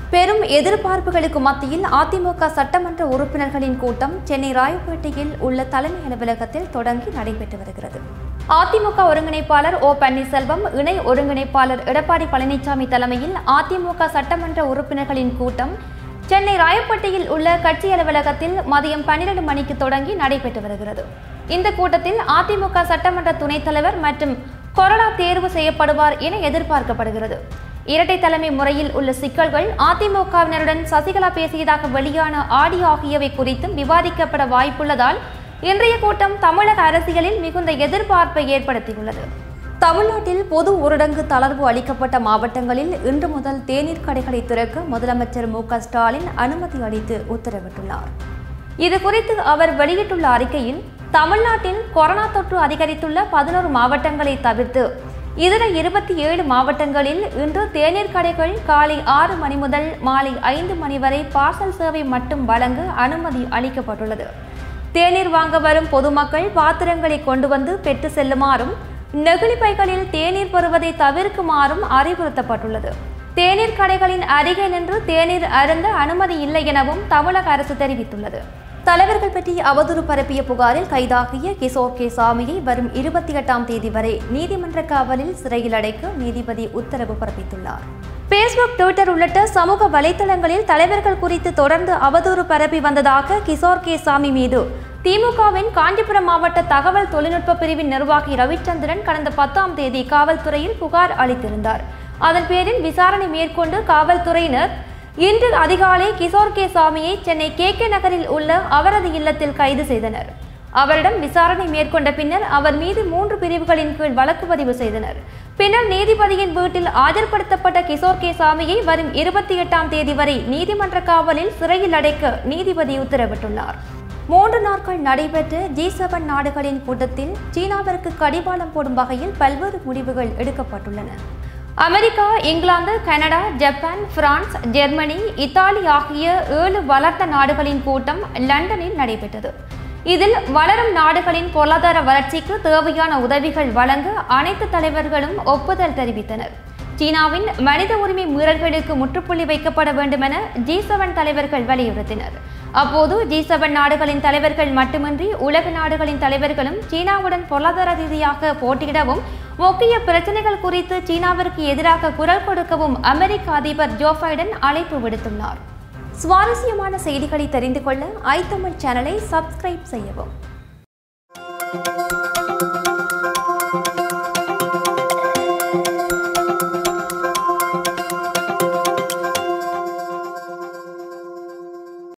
பெரும் எதிர்பார்ப்புகளுக்கு மத்தியில் அதிமுக சட்டமன்ற உறுப்பினர்களின் கூட்டம் சென்னை ராயப்பேட்டையில் உள்ள தலைமை அலுவலகத்தில் தொடங்கி நடைபெற்று வருகிறது அதிமுக ஒருங்கிணைப்பாளர் ஓ பன்னீர்செல்வம் இணை ஒருங்கிணைப்பாளர் எடப்பாடி பழனிசாமி தலைமையில் அதிமுக சட்டமன்ற உறுப்பினர்களின் கூட்டம் சென்னை ராயப்பேட்டையில் உள்ள கட்சி அலுவலகத்தில் மதியம் பன்னிரண்டு மணிக்கு தொடங்கி நடைபெற்று வருகிறது இந்த கூட்டத்தில் அதிமுக சட்டமன்ற துணைத் தலைவர் மற்றும் கொறடா தேர்வு செய்யப்படுவார் என எதிர்பார்க்கப்படுகிறது இரட்டை தலைமை முறையில் உள்ள சிக்கல்கள் அதிமுகவினருடன் சசிகலா பேசியதாக வெளியான ஆடியோ ஆகியவை குறித்தும் விவாதிக்கப்பட வாய்ப்புள்ளதால் இன்றைய கூட்டம் தமிழக அரசியலில் மிகுந்த எதிர்பார்ப்பை ஏற்படுத்தியுள்ளது தமிழ்நாட்டில் பொது ஊரடங்கு தளர்வு அளிக்கப்பட்ட மாவட்டங்களில் இன்று முதல் தேநீர் கடைகளை திறக்க முதலமைச்சர் மு க ஸ்டாலின் அனுமதி அளித்து உத்தரவிட்டுள்ளார் இது குறித்து அவர் வெளியிட்டுள்ள அறிக்கையில் தமிழ்நாட்டில் கொரோனா தொற்று அதிகரித்துள்ள பதினோரு மாவட்டங்களை தவிர்த்து இதர இருபத்தி ஏழு மாவட்டங்களில் இன்று தேநீர் கடைகள் காலை ஆறு மணி முதல் மாலை ஐந்து மணி வரை பார்சல் சேவை மட்டும் வழங்க அனுமதி அளிக்கப்பட்டுள்ளது தேநீர் வாங்க வரும் பொதுமக்கள் பாத்திரங்களை கொண்டு வந்து பெற்று செல்லுமாறும் நெகிழி பைகளில் தேநீர் பெறுவதை தவிர்க்குமாறும் அறிவுறுத்தப்பட்டுள்ளது தேநீர் கடைகளின் அருகே நின்று தேநீர் அருந்த அனுமதி இல்லை எனவும் தமிழக அரசு தெரிவித்துள்ளது தலைவர்கள் பற்றி அவதூறு பரப்பிய புகாரில் கைதாகிய கிஷோர் கே சாமியை வரும் இருபத்தி எட்டாம் தேதி வரை நீதிமன்ற காவலில் சிறையில் அடைக்க நீதிபதி உத்தரவு பிறப்பித்துள்ளார் பேஸ்புக் ட்விட்டர் உள்ளிட்ட சமூக வலைதளங்களில் தலைவர்கள் குறித்து தொடர்ந்து அவதூறு பரப்பி வந்ததாக கிஷோர் கே சாமி மீது திமுகவின் காஞ்சிபுரம் மாவட்ட தகவல் தொழில்நுட்ப பிரிவின் நிர்வாகி ரவிச்சந்திரன் கடந்த பத்தாம் தேதி காவல்துறையில் புகார் அளித்திருந்தார் அதன் பேரில் விசாரணை மேற்கொண்டு காவல்துறையினர் இன்று அதிகாலை கிஷோர் கே சாமியை சென்னை கே கே நகரில் உள்ள அவரது இல்லத்தில் கைது செய்தனர் அவரிடம் விசாரணை மேற்கொண்ட பின்னர் அவர் மீது மூன்று பிரிவுகளின் கீழ் வழக்கு பதிவு செய்தனர் பின்னர் நீதிபதியின் வீட்டில் ஆஜர்படுத்தப்பட்ட கிஷோர் கே சாமியை வரும் இருபத்தி எட்டாம் தேதி வரை நீதிமன்ற காவலில் சிறையில் அடைக்க நீதிபதி உத்தரவிட்டுள்ளார் மூன்று நாட்கள் நடைபெற்ற ஜி செவன் நாடுகளின் கூட்டத்தில் சீனாவிற்கு கடிவாளம் போடும் வகையில் பல்வேறு முடிவுகள் எடுக்கப்பட்டுள்ளன America England Canada Japan France Germany Italy ஆகிய ஏழு வளர்ந்த நாடுகளின் கூட்டம் லண்டனில் நடைபெற்றது இதில் வளரும் நாடுகளின் பொருளாதார வளர்ச்சிக்கு தேவையான உதவிகள் வழங்க அனைத்து தலைவர்களும் ஒப்புதல் தெரிவித்தனர் சீனாவின் மனித உரிமை மீறல்களுக்கு முற்றுப்புள்ளி வைக்கப்பட வேண்டும் என ஜி செவன் தலைவர்கள் வலியுறுத்தினர் அப்போது ஜி செவன் நாடுகளின் தலைவர்கள் மட்டுமின்றி உலக நாடுகளின் தலைவர்களும் சீனாவுடன் பொருளாதார ரீதியாக போட்டியிடவும் முக்கிய பிரச்சனைகள் குறித்து சீனாவிற்கு எதிராக குரல் கொடுக்கவும் அமெரிக்க அதிபர் ஜோ பைடன் அழைப்பு விடுத்துள்ளார் சுவாரஸ்யமான செய்திகளை தெரிந்து கொள்ள ஐ தமிழ் சேனலை சப்ஸ்கிரைப் செய்யவும்